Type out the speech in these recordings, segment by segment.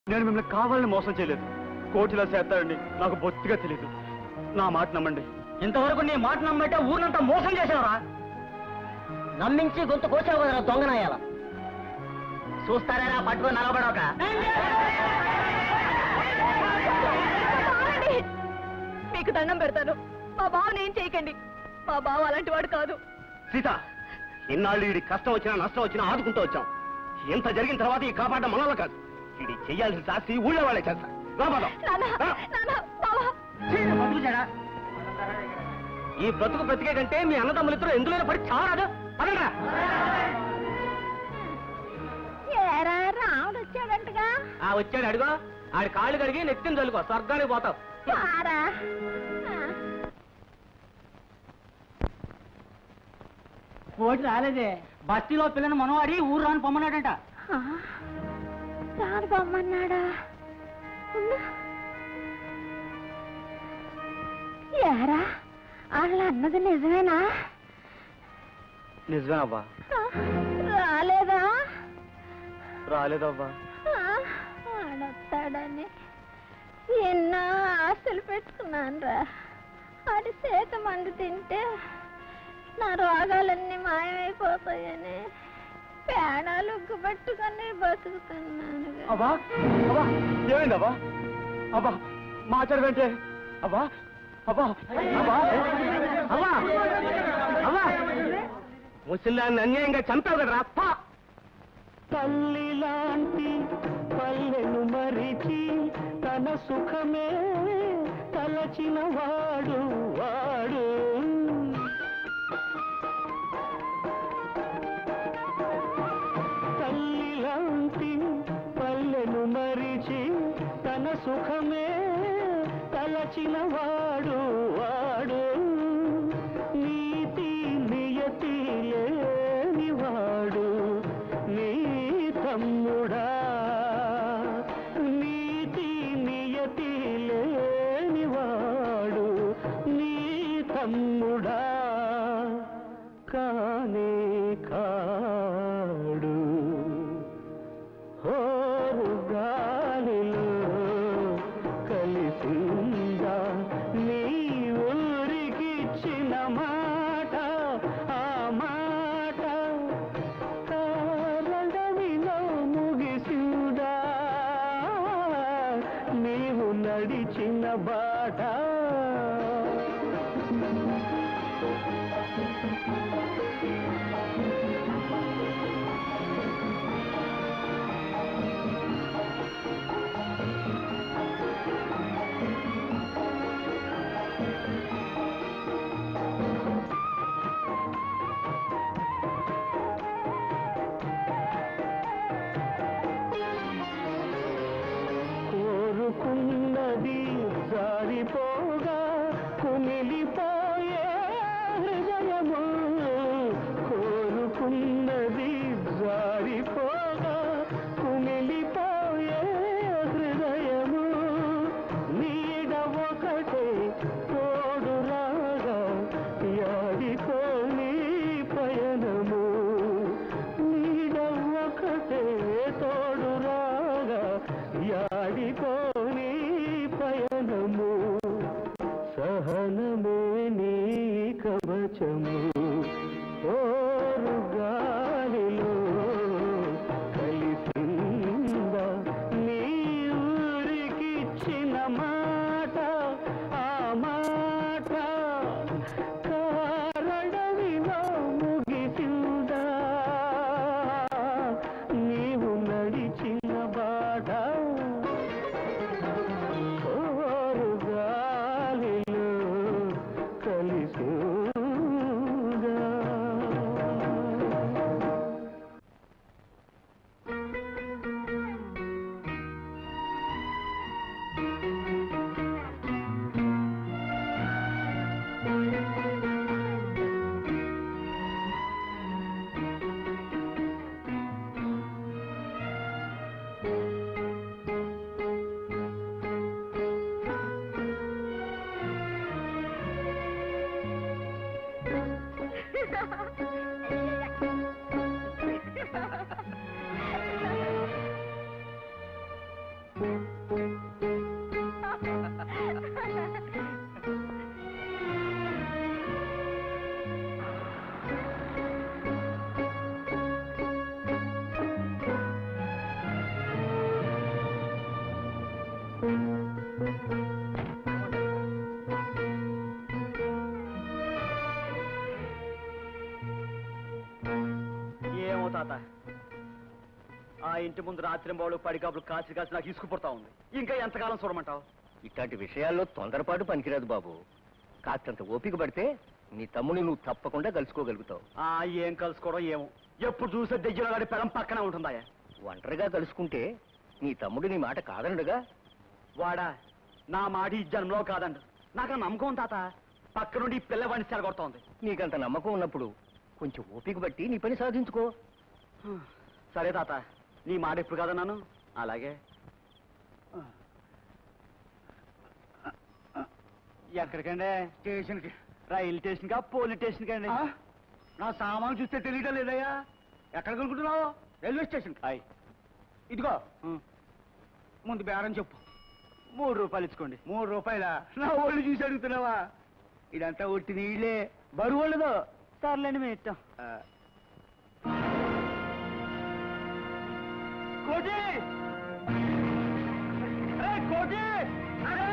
నేను మిమ్మల్ని కావాలని మోసం చేయలేదు కోటిలా చేస్తారండి నాకు బొత్తిగా తెలియదు నా మాట నమ్మండి ఇంతవరకు నీ మాట నమ్మంటే ఊరినంతా మోసం చేసావురా నమ్మించి గొంతు కోసావు కదరా దొంగనాయాల చూస్తారా పట్టుకొని నలబడక ఆగండి. మీకు దండం పెడతాను మా బావని ఏం చేయకండి మా బావ అలాంటి వాడు కాదు సీత ఇన్నాళ్ళు వీడి కష్టం వచ్చినా నష్టం వచ్చినా ఆదుకుంటూ వచ్చాం ఇంత జరిగిన తర్వాత ఈ కాపాడడం మనలో కాదు ఇది చెయ్యాల్సిన శాస్త్రి ఊళ్ళో వాళ్ళే చేస్తారు రాబాదం నాన్న నాన్న బావా ఈ బ్రతుకు బ్రతికే కంటే మీ అన్నదమ్ములిద్దరూ ఎందులో పడి చావరాదు పదండ్రా ఏరా రాముడు వచ్చాడంటగా ఆ వచ్చాడు అడుగు ఆడి కాళ్ళు కడిగి నెత్తిని చల్లుకో స్వర్గానికి పోతావు పారా కోటి రాలేదే బస్తీలో పిల్లని మనవాడి ఊరు రాని పొమ్మన్నాడంట రాను బొమ్మన్నాడా ఉండు. ఏరా వాళ్ళ అన్నది నిజమేనా నిజమేనవ్వా ఆ, రాలేదా రాలేదవ్వా ఆ, వాడొస్తాడని ఎన్నో ఆశలు పెట్టుకున్నాను రా ఆడి చేత మంది తింటే నా రోగాలన్నీ మాయమైపోతాయని పేడాలు పట్టుకొని బతుకుతున్నాను అవ్వా అవ్వా ఏమైందవ్వా అవ్వా మాట్లాడదంటే అవ్వా అవ్వా అవ్వా అవ్వా అవ్వా ముసలాన్ని అన్యాయంగా చంపావు కదరా పా తల్లి లాంటి పల్లెను మరిచి తన సుఖమే తలచిన వాడు వాడు తల్లి లాంటి పల్లెను మరిచి తన సుఖమే తలచిన వాడు వాడు నీతి నియతి లేని వాడు నీ తమ్ముడా నీతి నియతి లేని వాడు నీ తమ్ముడా కానే కాడు హోరు గాలిలో కలిసిందా నీ ఊరికిచ్చిన మాట ఆ మాట కారడవిలో ముగిసిందా నీవు నడిచిన బాట కోరుకున్నది జారిపోగా కుమిలిపోయే హృదయము కోరుకున్నది జారిపోగా కుమిలిపోయే హృదయము నీడ ఒకటే తోడు రాగా యాడికోని పయనము నీడ ఒకటే తోడు రాగా యాడికోని పయనము సహనమే నీ కవచము ఓరు గాలిలో కలిసిందా నీ ఊరికిచ్చిన మాట ఆ మాట కారడవిలో ముగిసిందా నీవు నడిచిన బాట ఏమో తాత ఆ ఇంటి ముందు రాత్రి బావులు పడికాపులు కాసి కాసి నాకు ఇసుకుపడతా ఉంది ఇంకా ఎంతకాలం చూడమంటావు ఇట్లాంటి విషయాల్లో తొందరపాటు పనికిరాదు బాబు కాస్తంత ఓపిక పడితే నీ తమ్ముని నువ్వు తప్పకుండా కలుసుకోగలుగుతావు ఆ ఏం కలుసుకోవడం ఏమో ఎప్పుడు చూసే దెయ్యం గాడి పెరం పక్కనే ఉంటుందా ఒంటరిగా కలుసుకుంటే నీ తమ్ముడు నీ మాట కాదనడుగా వాడా నా మాట ఈ జన్మలో కాదండి నాకు ఆ నమ్మకం ఉంది తాత పక్క నుండి ఈ పిల్లవాడిని సెలగొడుతోంది నీకంత నమ్మకం ఉన్నప్పుడు కొంచెం ఓపిక బట్టి నీ పని సాధించుకో సరే తాత నీ మాట ఎప్పుడు కాదన్నాను అలాగే ఎక్కడికండి స్టేషన్కి రైలు స్టేషన్కా పోలీస్ స్టేషన్కి అండి నా సామాను చూస్తే తెలియడం లేదయ్యా ఎక్కడ కొనుక్కుంటున్నావు రైల్వే స్టేషన్ అయ్ ఇదిగో ముందు బేరం చెప్పు మూడు రూపాయలు ఇచ్చుకోండి మూడు రూపాయల నా ఒళ్ళు చూసి అడుగుతున్నావా ఇదంతా ఒట్టి నీళ్ళే బరువు ఉండదు సర్లేండి మేము ఇస్తాం కోటి ఏయ్, కోటి ఆగా!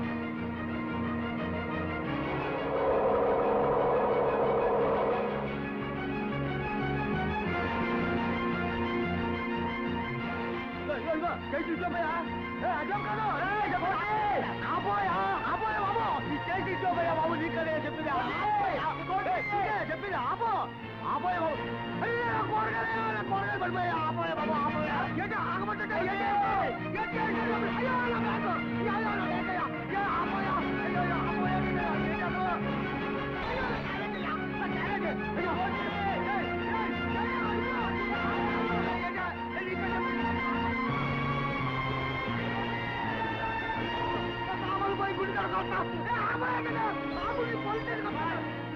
ఇదిగో, ఇదిగో, ఇదిగో, చేయి తీసుకోపోయా? ఏయ్, అడ్డం కాదు, ఏయ్, చెప్పండి. ఆపోయా, ఆపోయా బాబు. ఈ చేయి తీసుకోపోయా బాబు, నీకు కదా చెప్పింది. ఆపోయా, ఏయ్, నీకే చెప్పింది, ఆపో. ఆపోయా బాబు. అయ్యో, నా కూరగాయలు, నా కూరగాయలు పడిపోయా. ఆపోయా బాబు, ఆపోయా. ఏంటి, ఆగమంటుంటే, ఏంటి? ఏంటి, ఏంటి, ఏంటి? అయ్యో, నా బ్యాగు. అయ్యో, అయ్యో, నా బ్యాగు, అయ్యో. అయ్యో, ఆపోయా. అయ్యో, అయ్యో, ఆపోయా, అయ్యో, ఏంటి అమ్మో? అయ్యో, నా క్యారెట్, అయ్యో, నా క్యారెట్. అయ్యో, ఏయ్, ఏయ్, ఏయ్, అయ్యో, అయ్యో, అయ్యో, అయ్యో, ఏంటి, ఏంటి, ఏంటి? సామాన్లు పోయి గుడి కాడ కొడతా. ఏ, ఆపోయా కదా. బాబు, నీ పోలీస్ స్టేషన్కి వస్తా.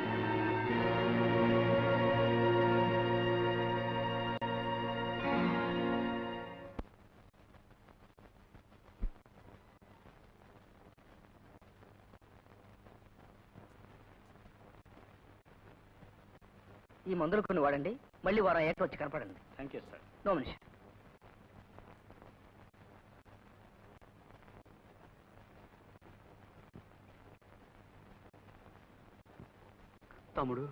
ఈ మందులు కొన్ని వాడండి మళ్ళీ వారం ఏట వచ్చి కనపడండి థ్యాంక్ యూ సార్ నో మనిషి తమ్ముడు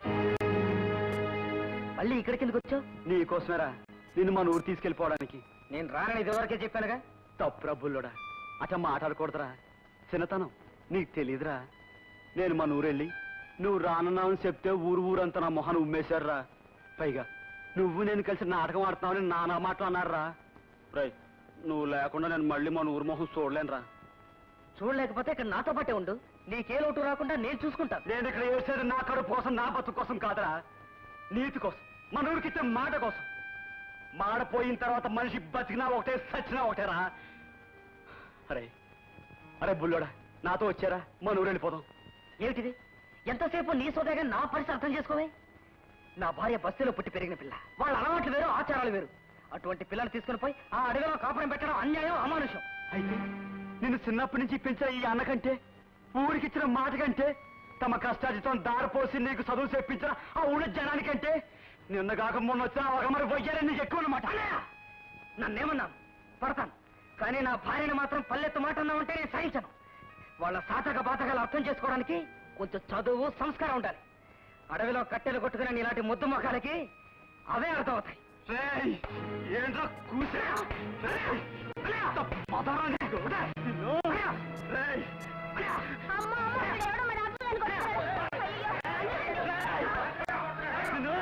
మళ్ళీ ఇక్కడికి ఎందుకు వచ్చావు నీ కోసమేరా నిన్ను మన ఊరు తీసుకెళ్ళిపోవడానికి నేను రానని ఇదివరకే చెప్పానుగా తప్పురా బుల్లోడా అట్లా మాట్లాడకూడదురా చిన్నతనం నీకు తెలీదురా నేను మన ఊరెళ్ళి నువ్వు రానున్నావని చెప్తే ఊరు ఊరంతా నా మొహాన్ని ఉమ్మేశారురా పైగా నువ్వు నేను కలిసి నాటకం ఆడుతున్నావని నానా మాటలు అన్నారురా రై నువ్వు లేకుండా నేను మళ్ళీ మన ఊరు మొహం చూడలేనురా చూడలేకపోతే ఇక్కడ నాతో పాటే ఉండు నీకే లోటు రాకుండా నేను చూసుకుంటాను నేను ఇక్కడ వేసేది నా కడుపు కోసం నా బతుకు కోసం కాదురా నీతి కోసం మన ఊరికి ఇచ్చే మాట కోసం మాడపోయిన తర్వాత మనిషి బతికినా ఒకటే సచ్చినా ఒకటేరా అరే అరే బుల్లోడా నాతో వచ్చారా మన ఊరు వెళ్ళిపోదాం ఏమిటిది ఎంతసేపు నీ సోదగా నా పరిస్థితి అర్థం చేసుకోవే నా భార్య బస్సులో పుట్టి పెరిగిన పిల్ల వాళ్ళ అలవాట్లు వేరు ఆచారాలు వేరు అటువంటి పిల్లలు తీసుకుని పోయి ఆ అడవిలో కాపురం పెట్టడం అన్యాయం అమానుషం అయితే నిన్ను చిన్నప్పటి నుంచి పెంచిన ఈ అన్నకంటే ఊరికిచ్చిన మాట కంటే తమ కష్టాజితం దారిపోసి నీకు చదువు చెప్పించిన ఆ ఊళ్ళో జనానికంటే నిన్న కాక మొన్న వచ్చిన ఒకమరి పోయారని నీకు ఎక్కువ అన్నమాట అన్నయ్య! నన్నేమన్నాను పడతాను కానీ నా భార్యని మాత్రం పల్లెత్తు మాట అన్నావంటే నేను సహించను వాళ్ళ సాతక బాతకాలు అర్థం చేసుకోవడానికి కొంచెం చదువు సంస్కారం ఉండాలి అడవిలో కట్టెలు కొట్టుకునే ఇలాంటి ముద్దు ముఖాలకి అవే అర్థమవుతాయి రేయ్, ఏంట్రా కూసా? రేయ్, ఎంత పదరా నీకు? నిన్ను? రేయ్, నిన్ను?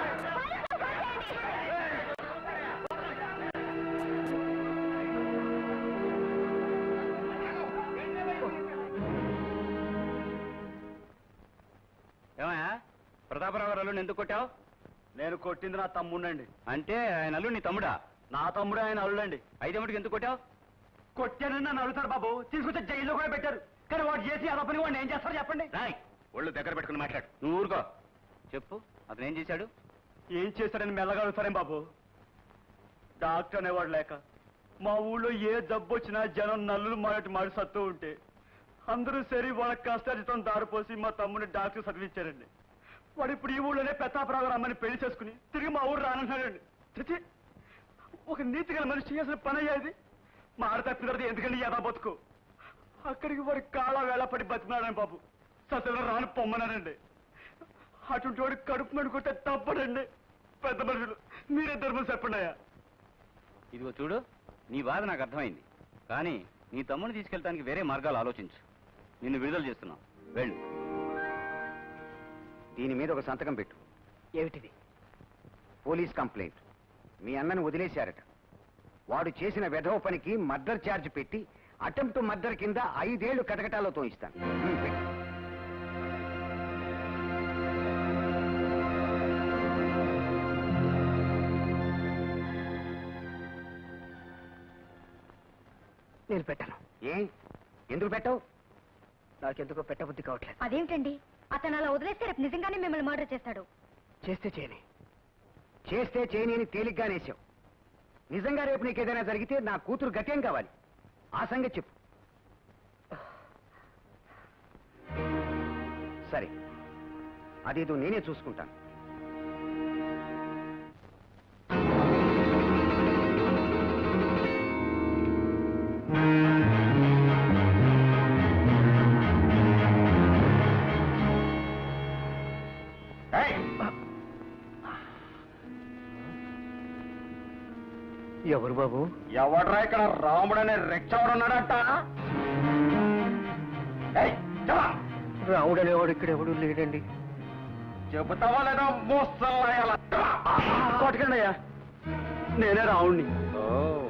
ఏమయ్యా ప్రతాపరావు గారు అల్లుడిని ఎందుకు కొట్టావు నేను కొట్టింది నా తమ్ముడండి అంటే ఆయన అల్లుడు నీ తమ్ముడా నా తమ్ముడు ఆయన అల్లుడండి అయితే మటుకు ఎందుకు కొట్టావు కొట్టానని నన్ను అడుగుతారు బాబు తీసుకొచ్చి జైల్లో కూడా పెట్టారు కానీ వాడు చేసి అదో పని వాడిని ఏం చేస్తారు చెప్పండి రాయ్ ఒళ్ళు దగ్గర పెట్టుకుని మాట్లాడు నువ్వు ఊరుకో చెప్పు అతను ఏం చేశాడు ఏం చేశాడని మెల్లగా అడుగుతారేం బాబు డాక్టర్ అనేవాడు లేక మా ఊళ్ళో ఏ జబ్బు వచ్చినా జనం నల్లులు మారటి మాడి సత్తూ ఉంటే అందరూ సరి వాళ్ళ కష్టాజితం దారిపోసి మా తమ్ముని డాక్టర్ చదివించారండి వాడు ఇప్పుడు ఈ ఊళ్ళోనే పెత్తాపరావు అమ్మని పెళ్లి చేసుకుని తిరిగి మా ఊరు రానంటున్నాడండి చిచి ఒక నీతి గల మనిషి చేసిన పని అయ్యేది మా ఆడ తప్పిన తర్వాత ఎందుకండి యథా బతుకు అక్కడికి వాడి కాళ్ళ వేళ పడి బతికినాడని బాబు సత్యంలో రాను పొమ్మన్నానండి అటువంటి వాడు కడుపు మడుకుంటే తప్పడండి పెద్ద మనుషులు మీరే ధర్మం చెప్పండి అయ్యా ఇదిగో చూడు నీ బాధ నాకు అర్థమైంది కానీ నీ తమ్ముని తీసుకెళ్ళడానికి వేరే మార్గాలు ఆలోచించు నిన్ను విడుదల చేస్తున్నాం వెళ్ళు దీని మీద ఒక సంతకం పెట్టు ఏమిటిది పోలీస్ కంప్లైంట్ మీ అన్నను వదిలేశారట వాడు చేసిన వెధవ పనికి మర్డర్ ఛార్జ్ పెట్టి అటెంప్ట్ మర్డర్ కింద ఐదేళ్లు కటకటాలో తోయిస్తాను హ్మ్, పెట్టు. నేను పెట్టను ఏ ఎందుకు పెట్టవు నాకెందుకో పెట్టబుద్ధి కావట్లేదు అదేమిటండి అతను అలా వదిలేస్తే రేపు నిజంగానే మిమ్మల్ని మర్డర్ చేస్తాడు చేస్తే చేయని చేస్తే చేయని అని తేలిగ్గా నేసావు నిజంగా రేపు నీకు ఏదైనా జరిగితే నా కూతురు గట్యం కావాలి ఆ సంగతి చెప్పు సరే అదేదో నేనే చూసుకుంటాను ఏయ్! ఎవరు బాబు ఎవడ్రా ఇక్కడ రాముడు అనే రెచ్చవాడు ఉన్నాడంట ఏయ్, చెప్పా. రాముడు అనేవాడు ఇక్కడ ఎవడు లేడండి చెబుతావా లేదా మోస్తల్లాయాల కొట్టకండి అయ్యా నేనే రావుణ్ణి ఓ